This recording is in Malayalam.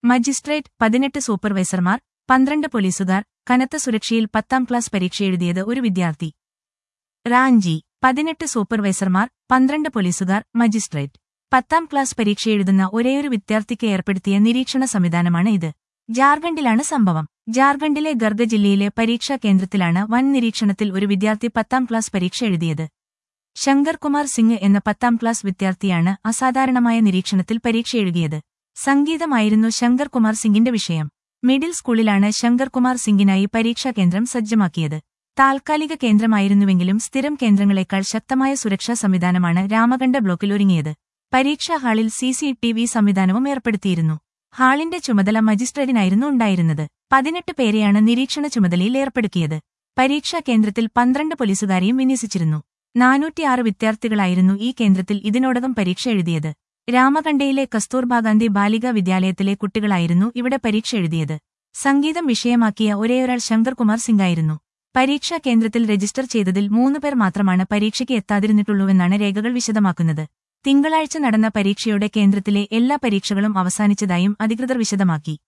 മജിസ്ട്രേറ്റ് പതിനെട്ട് സൂപ്പർവൈസർമാർ പന്ത്രണ്ട് പോലീസുകാർ കനത്ത സുരക്ഷയിൽ പത്താം ക്ലാസ് പരീക്ഷ എഴുതിയത് ഒരു വിദ്യാർത്ഥി റാഞ്ചി പതിനെട്ട് സൂപ്പർവൈസർമാർ പന്ത്രണ്ട് പോലീസുകാർ മജിസ്ട്രേറ്റ് പത്താം ക്ലാസ് പരീക്ഷ എഴുതുന്ന ഒരേയൊരു വിദ്യാർത്ഥിക്ക് ഏർപ്പെടുത്തിയ നിരീക്ഷണ സംവിധാനമാണ് ഇത് ജാർഖണ്ഡിലാണ് സംഭവം ജാർഖണ്ഡിലെ ഗർഗ ജില്ലയിലെ പരീക്ഷാ കേന്ദ്രത്തിലാണ് വൻ നിരീക്ഷണത്തിൽ ഒരു വിദ്യാർത്ഥി പത്താം ക്ലാസ് പരീക്ഷ എഴുതിയത് ശങ്കർ കുമാർ സിംഗ് എന്ന പത്താം ക്ലാസ് വിദ്യാർത്ഥിയാണ് അസാധാരണമായ നിരീക്ഷണത്തിൽ പരീക്ഷ എഴുതിയത് സംഗീതമായിരുന്നു ശങ്കർ കുമാർ സിംഗിന്റെ വിഷയം മിഡിൽ സ്കൂളിലാണ് ശങ്കർ കുമാർ സിംഗിനായി പരീക്ഷാ കേന്ദ്രം സജ്ജമാക്കിയത് താൽക്കാലിക കേന്ദ്രമായിരുന്നുവെങ്കിലും സ്ഥിരം കേന്ദ്രങ്ങളെക്കാൾ ശക്തമായ സുരക്ഷാ സംവിധാനമാണ് രാമകണ്ഠ ബ്ലോക്കിൽ ഒരുങ്ങിയത് പരീക്ഷാ ഹാളിൽ സി സി ടി വി സംവിധാനവും ഏർപ്പെടുത്തിയിരുന്നു ഹാളിന്റെ ചുമതല മജിസ്ട്രേറ്റിനായിരുന്നു ഉണ്ടായിരുന്നത് പതിനെട്ട് പേരെയാണ് നിരീക്ഷണ ചുമതലയിൽ ഏർപ്പെടുത്തിയത് പരീക്ഷാ കേന്ദ്രത്തിൽ പന്ത്രണ്ട് പോലീസുകാരെയും വിന്യസിച്ചിരുന്നു നാനൂറ്റിയാറ് വിദ്യാർത്ഥികളായിരുന്നു ഈ കേന്ദ്രത്തിൽ ഇതിനോടകം പരീക്ഷ എഴുതിയത് രാമകണ്ഠയിലെ കസ്തൂർബാ ഗാന്ധി ബാലികാ വിദ്യാലയത്തിലെ കുട്ടികളായിരുന്നു ഇവിടെ പരീക്ഷ എഴുതിയത് സംഗീതം വിഷയമാക്കിയ ഒരേയൊരാൾ ശങ്കർ കുമാർ സിംഗായിരുന്നു പരീക്ഷാ കേന്ദ്രത്തിൽ രജിസ്റ്റർ ചെയ്തതിൽ മൂന്നുപേർ മാത്രമാണ് പരീക്ഷയ്ക്ക് എത്താതിരുന്നിട്ടുള്ളൂവെന്നാണ് രേഖകൾ വിശദമാക്കുന്നത് തിങ്കളാഴ്ച നടന്ന പരീക്ഷയോടെ കേന്ദ്രത്തിലെ എല്ലാ പരീക്ഷകളും അവസാനിച്ചതായും അധികൃതർ വിശദമാക്കി